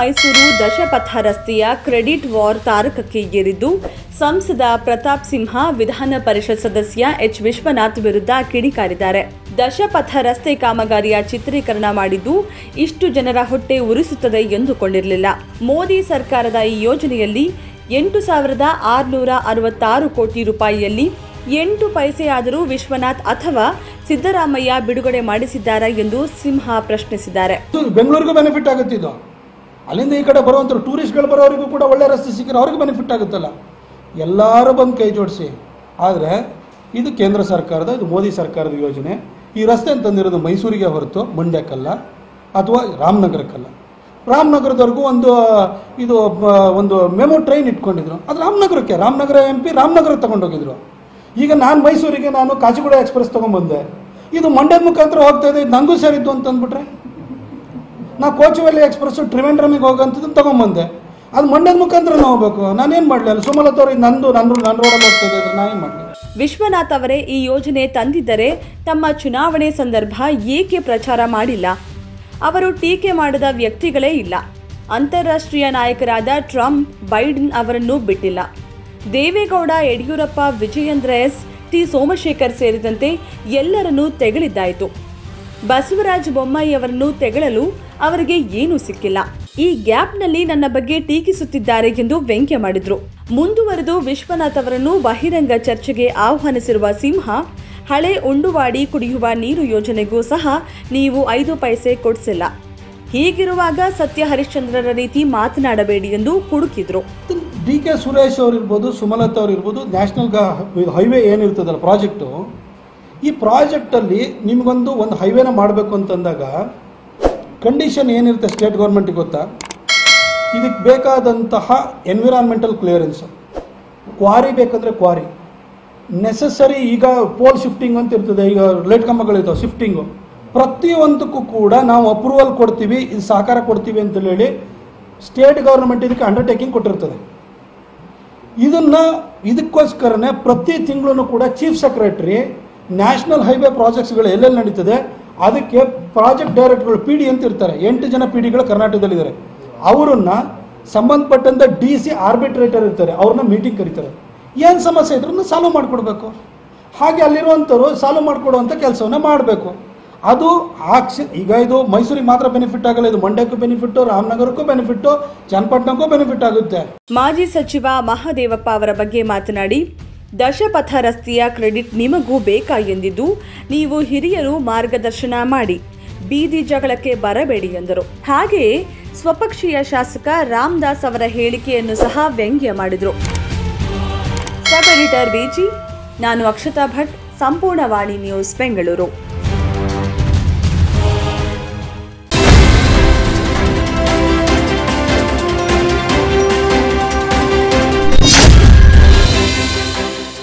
ಮೈಸೂರು ದಶಪಥ ರಸ್ತೆಯ credit war ತಾರಕಕ್ಕೆ ಏರಿದ್ದು ಸಂಸದ ಪ್ರತಾಪ್ ಸಿಂಹ ವಿಧಾನ ಪರಿಷತ್ ಸದಸ್ಯ ಎಚ್ ವಿಶ್ವನಾಥ್ ವಿರುದ್ಧ ಕಿಡಿಕಾರಿದ್ದಾರೆ ದಶಪಥ ರಸ್ತೆ ಕಾಮಗಾರಿಯ ಚಿತ್ರೀಕರಣ ಮಾಡಿದ್ದು ಇಷ್ಟು ಜನರ ಹೊಟ್ಟೆ ಉರಿಸುತ್ತದೆ ಎಂದುಕೊಂಡಿರಲಿಲ್ಲ ಮೋದಿ ಸರ್ಕಾರದ ಈ ಯೋಜನೆಯಲ್ಲಿ ಎಂಟು ಸಾವಿರದ ಆರುನೂರ ಅರವತ್ತಾರು ಕೋಟಿ ರೂಪಾಯಿಯಲ್ಲಿ ಎಂಟು ಪೈಸೆಯಾದರೂ ವಿಶ್ವನಾಥ್ ಅಥವಾ ಸಿದ್ದರಾಮಯ್ಯ ಬಿಡುಗಡೆ ಮಾಡಿಸಿದ್ದಾರಾ ಎಂದು ಸಿಂಹ ಪ್ರಶ್ನಿಸಿದ್ದಾರೆ ಇದು ಬೆಂಗಳೂರಿಗೂ ಬೆನಿಫಿಟ್ ಆಗುತ್ತೆ ಇದು ಅಲ್ಲಿಂದ ಈ ಕಡೆ ಬರುವಂಥ ಟೂರಿಸ್ಟ್ಗಳು ಬರೋರಿಗೂ ಕೂಡ ಒಳ್ಳೆ ರಸ್ತೆ ಸಿಕ್ಕಿದ್ರೆ ಅವ್ರಿಗೆ ಬೆನಿಫಿಟ್ ಆಗುತ್ತಲ್ಲ ಎಲ್ಲರೂ ಬಂದು ಕೈ ಜೋಡಿಸಿ ಆದರೆ ಇದು ಕೇಂದ್ರ ಸರ್ಕಾರದ ಇದು ಮೋದಿ ಸರ್ಕಾರದ ಯೋಜನೆ ಈ ರಸ್ತೆ ಅಂತಂದಿರೋದು ಮೈಸೂರಿಗೆ ಹೊರತು ಮಂಡ್ಯಕ್ಕಲ್ಲ ಅಥವಾ ರಾಮನಗರಕ್ಕಲ್ಲ ರಾಮನಗರದವರೆಗೂ ಒಂದು ಇದು ಬ- ಒಂದು ಮೆಮೊ ಟ್ರೈನ್ ಇಟ್ಕೊಂಡಿದ್ರು ಅದು ರಾಮನಗರಕ್ಕೆ ರಾಮನಗರ ಎಂ ಪಿ ರಾಮನಗರ ತಗೊಂಡೋಗಿದ್ರು ಈಗ ನಾನು ಮೈಸೂರಿಗೆ ನಾನು ಕಾಚಿಗೂಡ ಎಕ್ಸ್ಪ್ರೆಸ್ ತೊಗೊಂಬಂದೆ ಇದು ಮಂಡ್ಯದ ಮುಖಾಂತರ ಹೋಗ್ತಾ ಇದೆ ಇದು ನನಗೂ ಸೇರಿದ್ದು ಅಂತ ಅಂದ್ಬಿಟ್ರೆ ನಾ ಕೋಚುವಲ್ಲಿ ಎಕ್ಸ್ಪ್ರೆಸ್ ಟ್ರಿವೆಂಡ್ರಮಿಗೆ ಹೋಗೋಂಥದ್ದು ತೊಗೊಂಬಂದೆ ಅದು ಮಂಡ್ಯದ ಮುಖಾಂತರ ಹೋಗ್ಬೇಕು ನಾನೇನು ಮಾಡಲಿ ಅಲ್ಲಿ ಸುಮಲತ್ ಅವ್ರಿಗೆ ನಂದು ನನ್ನ ನನ್ನ ರೋಡಲ್ಲಿ ಹೋಗ್ತಾ ಇದೆ ನಾ ಏನು ಮಾಡಲಿ ವಿಶ್ವನಾಥ್ ಅವರೇ ಈ ಯೋಜನೆ ತಂದಿದ್ದರೆ ತಮ್ಮ ಚುನಾವಣೆ ಸಂದರ್ಭ ಏಕೆ ಪ್ರಚಾರ ಮಾಡಿಲ್ಲ ಅವರು ಟೀಕೆ ಮಾಡದ ವ್ಯಕ್ತಿಗಳೇ ಇಲ್ಲ ಅಂತಾರಾಷ್ಟ್ರೀಯ ನಾಯಕರಾದ ಟ್ರಂಪ್ ಬೈಡನ್ ಅವರನ್ನು ಬಿಟ್ಟಿಲ್ಲ ದೇವೇಗೌಡ ಯಡಿಯೂರಪ್ಪ ವಿಜಯೇಂದ್ರ ಎಸ್ ಟಿ ಸೋಮಶೇಖರ್ ಸೇರಿದಂತೆ ಎಲ್ಲರನ್ನೂ ತೆಗಳಿದ್ದಾಯಿತು ಬಸವರಾಜ ಬೊಮ್ಮಾಯಿ ಅವರನ್ನು ತೆಗಳಲು ಅವರಿಗೆ ಏನೂ ಸಿಕ್ಕಿಲ್ಲ ಈ ಗ್ಯಾಪ್ನಲ್ಲಿ ನನ್ನ ಬಗ್ಗೆ ಟೀಕಿಸುತ್ತಿದ್ದಾರೆ ಎಂದು ವ್ಯಂಗ್ಯ ಮಾಡಿದ್ರು ಮುಂದುವರೆದು ವಿಶ್ವನಾಥ್ ಅವರನ್ನು ಬಹಿರಂಗ ಚರ್ಚೆಗೆ ಆಹ್ವಾನಿಸಿರುವ ಸಿಂಹ ಹಳೆ ಉಂಡುವಾಡಿ ಕುಡಿಯುವ ನೀರು ಯೋಜನೆಗೂ ಸಹ ನೀವು ಐದು ಪೈಸೆ ಕೊಡಿಸಿಲ್ಲ ಹೀಗಿರುವಾಗ ಸತ್ಯ ಹರಿಶ್ಚಂದ್ರರ ರೀತಿ ಮಾತನಾಡಬೇಡಿ ಎಂದು ಹುಡುಕಿದ್ರು ಡಿ ಕೆ ಸುರೇಶ್ ಅವ್ರು ಇರ್ಬೋದು ಸುಮಲತಾ ಅವ್ರು ಇರ್ಬೋದು ನ್ಯಾಷನಲ್ ಹೈವೇ ಏನಿರ್ತದಲ್ಲ ಪ್ರಾಜೆಕ್ಟು ಈ ಪ್ರಾಜೆಕ್ಟಲ್ಲಿ ನಿಮಗೊಂದು ಒಂದು ಹೈವೇನ ಮಾಡಬೇಕು ಅಂತಂದಾಗ ಕಂಡೀಷನ್ ಏನಿರುತ್ತೆ ಸ್ಟೇಟ್ ಗೌರ್ಮೆಂಟಿಗೆ ಗೊತ್ತಾ ಇದಕ್ಕೆ ಬೇಕಾದಂತಹ ಎನ್ವಿರಾನ್ಮೆಂಟಲ್ ಕ್ಲಿಯರೆನ್ಸ್ ಕ್ವಾರಿ ಬೇಕಂದರೆ ಕ್ವಾರಿ ನೆಸಸರಿ ಈಗ ಪೋಲ್ ಶಿಫ್ಟಿಂಗ್ ಅಂತ ಇರ್ತದೆ ಈಗ ಲೈಟ್ ಕಂಬಗಳಿದ್ದಾವೆ ಶಿಫ್ಟಿಂಗು ಪ್ರತಿಯೊಂದಕ್ಕೂ ಕೂಡ ನಾವು ಅಪ್ರೂವಲ್ ಕೊಡ್ತೀವಿ ಇದು ಸಹಕಾರ ಕೊಡ್ತೀವಿ ಅಂತ ಹೇಳಿ ಸ್ಟೇಟ್ ಗೌರ್ಮೆಂಟ್ ಇದಕ್ಕೆ ಅಂಡರ್ಟೇಕಿಂಗ್ ಕೊಟ್ಟಿರ್ತದೆ ಇದನ್ನ ಇದಕ್ಕೋಸ್ಕರನೇ ಪ್ರತಿ ತಿಂಗಳು ಕೂಡ ಚೀಫ್ ಸೆಕ್ರೆಟರಿ ನ್ಯಾಷನಲ್ ಹೈವೇ ಪ್ರಾಜೆಕ್ಟ್ಸ್ಗಳು ಎಲ್ಲೆಲ್ಲಿ ನಡೀತದೆ ಅದಕ್ಕೆ ಪ್ರಾಜೆಕ್ಟ್ ಡೈರೆಕ್ಟರ್ಗಳು ಪಿ ಡಿ ಅಂತ ಇರ್ತಾರೆ ಎಂಟು ಜನ ಪಿ ಡಿಗಳು ಕರ್ನಾಟಕದಲ್ಲಿದ್ದಾರೆ ಅವರನ್ನ ಸಂಬಂಧಪಟ್ಟಂತ ಡಿ ಸಿ ಆರ್ಬಿಟ್ರೇಟರ್ ಇರ್ತಾರೆ ಅವ್ರನ್ನ ಮೀಟಿಂಗ್ ಕರೀತಾರೆ ಏನು ಸಮಸ್ಯೆ ಇದ್ರೂ ಸಾಲ್ವ್ ಮಾಡಿಕೊಡ್ಬೇಕು ಹಾಗೆ ಅಲ್ಲಿರುವಂಥವ್ರು ಸಾಲ್ವ್ ಮಾಡಿಕೊಡುವಂಥ ಕೆಲಸವನ್ನ ಮಾಡಬೇಕು ಅದು ಆ ಕ್ಷ ಈಗ ಇದು ಮೈಸೂರಿಗೆ ಮಾತ್ರ ಬೆನಿಫಿಟ್ ಆಗಲ್ಲ ಇದು ಮಂಡ್ಯಕ್ಕೂ ಬೆನಿಫಿಟ್ಟು ರಾಮನಗರಕ್ಕೂ ಬೆನಿಫಿಟ್ಟು ಚನ್ನಪಟ್ಟಣಕ್ಕೂ ಬೆನಿಫಿಟ್ ಆಗುತ್ತೆ ಮಾಜಿ ಸಚಿವ ಮಹಾದೇವಪ್ಪ ಅವರ ಬಗ್ಗೆ ಮಾತನಾಡಿ ದಶಪಥ ರಸ್ತೆಯ ಕ್ರೆಡಿಟ್ ನಿಮಗೂ ಬೇಕಾ ಎಂದಿದ್ದು ನೀವು ಹಿರಿಯರು ಮಾರ್ಗದರ್ಶನ ಮಾಡಿ ಬೀದಿ ಜಗಳಕ್ಕೆ ಬರಬೇಡಿ ಎಂದರು ಹಾಗೆಯೇ ಸ್ವಪಕ್ಷೀಯ ಶಾಸಕ ರಾಮದಾಸ್ ಅವರ ಹೇಳಿಕೆಯನ್ನು ಸಹ ವ್ಯಂಗ್ಯ ಮಾಡಿದರು ಸಬ್ ಎಡಿಟರ್ ಬಿಜಿ ನಾನು ಅಕ್ಷತಾ ಭಟ್ ಸಂಪೂರ್ಣ ವಾಣಿ ನ್ಯೂಸ್ ಬೆಂಗಳೂರು